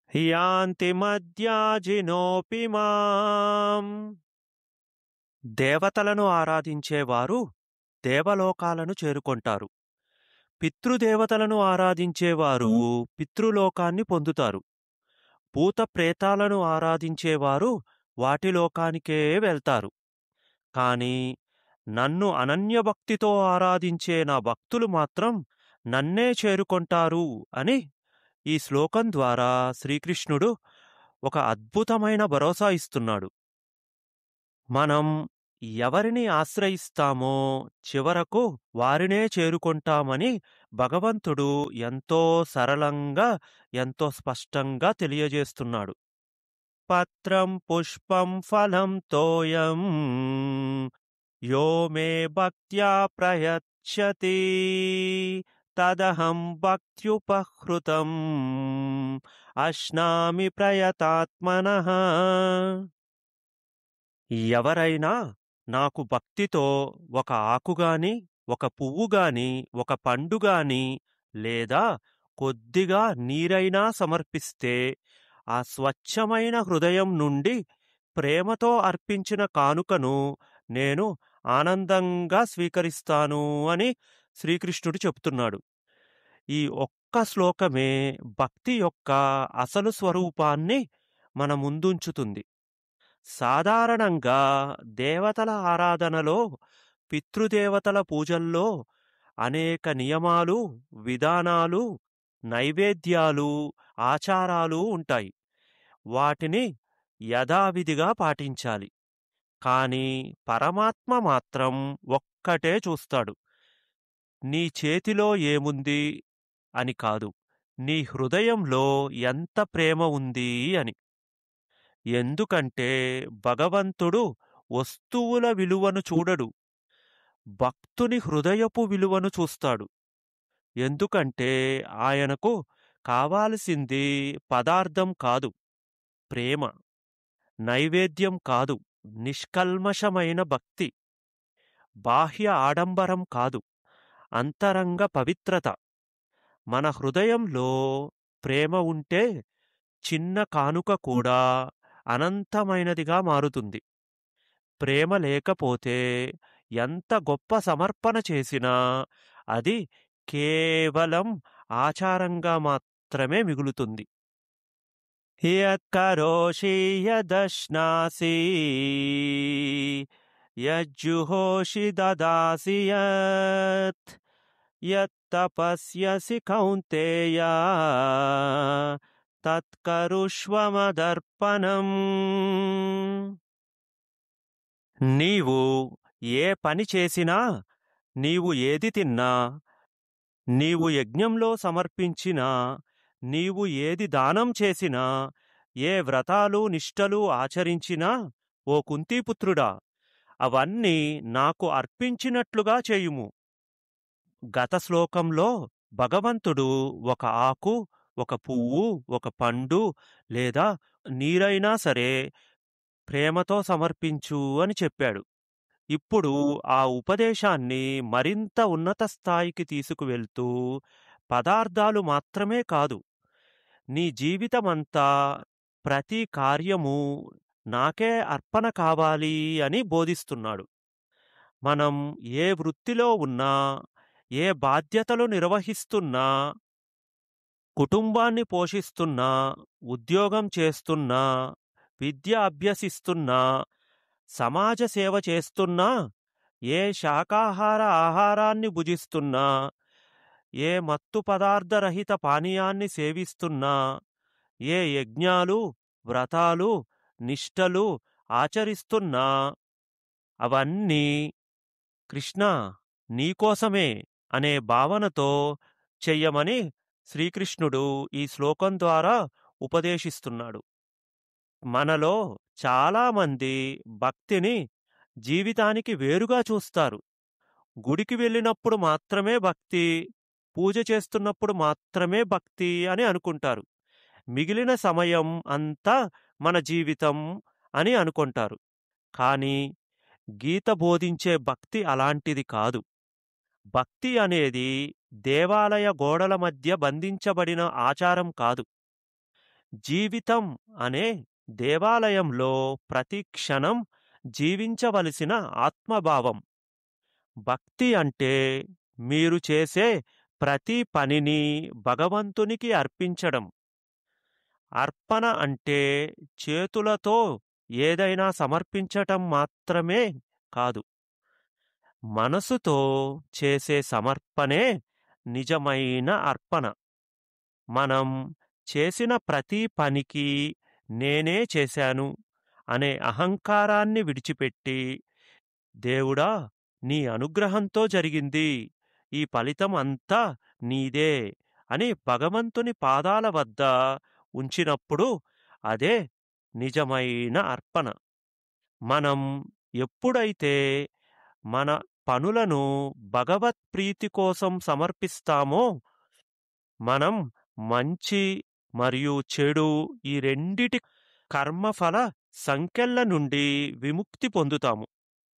యాంతి మద్యాజినోపి మాం దేవతలను ఆరాధించేవారు దేవలోకాలను చేరుకొంటారు పితృదేవతలను ఆరాధించేవారు పితృలోకాన్ని పొందుతారు భూత ప్రేతాలను ఆరాధించేవారు వాటి లోకానికే వెళ్తారు కాని నన్ను అనన్యభక్తితో ఆరాధించే నా భక్తులు మాత్రం నన్నే చేరుకొంటారు అని ఈ శ్లోకం ద్వారా శ్రీకృష్ణుడు ఒక అద్భుతమైన భరోసా ఇస్తున్నాడు మనం ఎవరిని ఆశ్రయిస్తామో చివరకు వారినే చేరుకొంటామని భగవంతుడు ఎంతో సరళంగా ఎంతో స్పష్టంగా తెలియజేస్తున్నాడు పత్రం పుష్పం ఫలం తోయం యో మే భక్త్యా ప్రయచ్చతి తదహం భక్త్యుపహృతం అశ్నామి ప్రయతాత్మనః ఎవరైనా నాకు భక్తితో ఒక ఆకుగాని ఒక పువ్వుగాని ఒక పండుగాని లేదా కొద్దిగా నీరైనా సమర్పిస్తే ఆ స్వచ్ఛమైన హృదయం నుండి ప్రేమతో అర్పించిన కానుకను నేను ఆనందంగా స్వీకరిస్తాను అని శ్రీకృష్ణుడు చెప్తున్నాడు ఈ ఒక్క శ్లోకమే భక్తి యొక్క అసలు స్వరూపాన్ని మన ముందుంచుతుంది సాధారణంగా దేవతల ఆరాధనలో పితృదేవతల పూజల్లో అనేక నియమాలు విధానాలు నైవేద్యాలు ఆచారాలు ఉంటాయి వాటిని యథావిధిగా పాటించాలి కాని పరమాత్మ మాత్రం ఒక్కటే చూస్తాడు నీ చేతిలో ఏముంది అని కాదు నీ హృదయంలో ఎంత ప్రేమ ఉంది అని ఎందుకంటే భగవంతుడు వస్తువుల విలువను చూడడు భక్తుని హృదయపు విలువను చూస్తాడు ఎందుకంటే ఆయనకు కావాల్సింది పదార్థం కాదు ప్రేమ నైవేద్యం కాదు నిష్కల్మషమైన భక్తి బాహ్య ఆడంబరం కాదు అంతరంగ పవిత్రత మన హృదయంలో ప్రేమ ఉంటే చిన్న కానుక కూడా అనంతమైనదిగా మారుతుంది ప్రేమ లేకపోతే ఎంత గొప్ప సమర్పణ చేసినా అది కేవలం ఆచారంగా మాత్రమే మిగులుతుంది యత్కరోషి యదశ్నాసి యజ్జుహోషి దదాసి యత్ యత్తపస్యసి కౌంతేయ తత్కరుష్వమదర్పణం నీవు ఏ పని చేసినా నీవు ఏది తిన్నా నీవు యజ్ఞంలో సమర్పించినా నీవు ఏది దానం చేసినా ఏ వ్రతాలు నిష్టలు ఆచరించినా ఓ కుంతీపుత్రుడా అవన్నీ నాకు అర్పించినట్లుగా చేయుము గత శ్లోకంలో భగవంతుడు ఒక ఆకు ఒక పువ్వు ఒక పండు లేదా నీరైనా సరే ప్రేమతో సమర్పించు అని చెప్పాడు ఇప్పుడు ఆ ఉపదేశాన్ని మరింత ఉన్నత స్థాయికి తీసుకువెళ్తూ పదార్థాలు మాత్రమే కాదు నీ జీవితమంతా ప్రతి కార్యము నాకే అర్పణ కావాలి అని బోధిస్తున్నాడు మనం ఏ వృత్తిలో ఉన్నా ఏ బాధ్యతలు నిర్వహిస్తున్నా కుటుంబాన్ని పోషిస్తున్నా ఉద్యోగం చేస్తున్నా విద్య అభ్యసిస్తున్నా సమాజ సేవ చేస్తున్నా ఏ శాకాహార ఆహారాన్ని భుజిస్తున్నా ఏ మత్తు పదార్థరహిత పానీయాన్ని సేవిస్తున్నా ఏ యజ్ఞాలు వ్రతాలు నిష్టలు ఆచరిస్తున్నా అవన్నీ కృష్ణ నీకోసమే అనే భావనతో చెయ్యమని శ్రీకృష్ణుడు ఈ శ్లోకం ద్వారా ఉపదేశిస్తున్నాడు మనలో చాలామంది భక్తిని జీవితానికి వేరుగా చూస్తారు గుడికి వెళ్ళినప్పుడు మాత్రమే భక్తి పూజ చేస్తున్నప్పుడు మాత్రమే భక్తి అని అనుకుంటారు మిగిలిన సమయం అంతా మన జీవితం అని అనుకుంటారు కానీ గీత బోధించే భక్తి అలాంటిది కాదు భక్తి అనేది దేవాలయ గోడల మధ్య బంధించబడిన ఆచారం కాదు జీవితం అనే దేవాలయంలో ప్రతి క్షణం జీవించవలసిన ఆత్మభావం భక్తి అంటే మీరు చేసే ప్రతి పనిని భగవంతునికి అర్పించడం అర్పణ అంటే చేతులతో ఏదైనా సమర్పించటం మాత్రమే కాదు మనసుతో చేసే సమర్పణే నిజమైన అర్పణ మనం చేసిన ప్రతి పనికి నేనే చేశాను అనే అహంకారాన్ని విడిచిపెట్టి దేవుడా నీ అనుగ్రహంతో జరిగింది ఈ ఫలితం అంతా నీదే అని భగవంతుని పాదాల వద్ద ఉంచినప్పుడు అదే నిజమైన అర్పణ మనం ఎప్పుడైతే మన పనులను భగవత్ ప్రీతి కోసం సమర్పిస్తామో మనం మంచి మరియు చెడు ఈ రెండిటి కర్మఫల సంకెళ్ళ నుండి విముక్తి పొందుతాము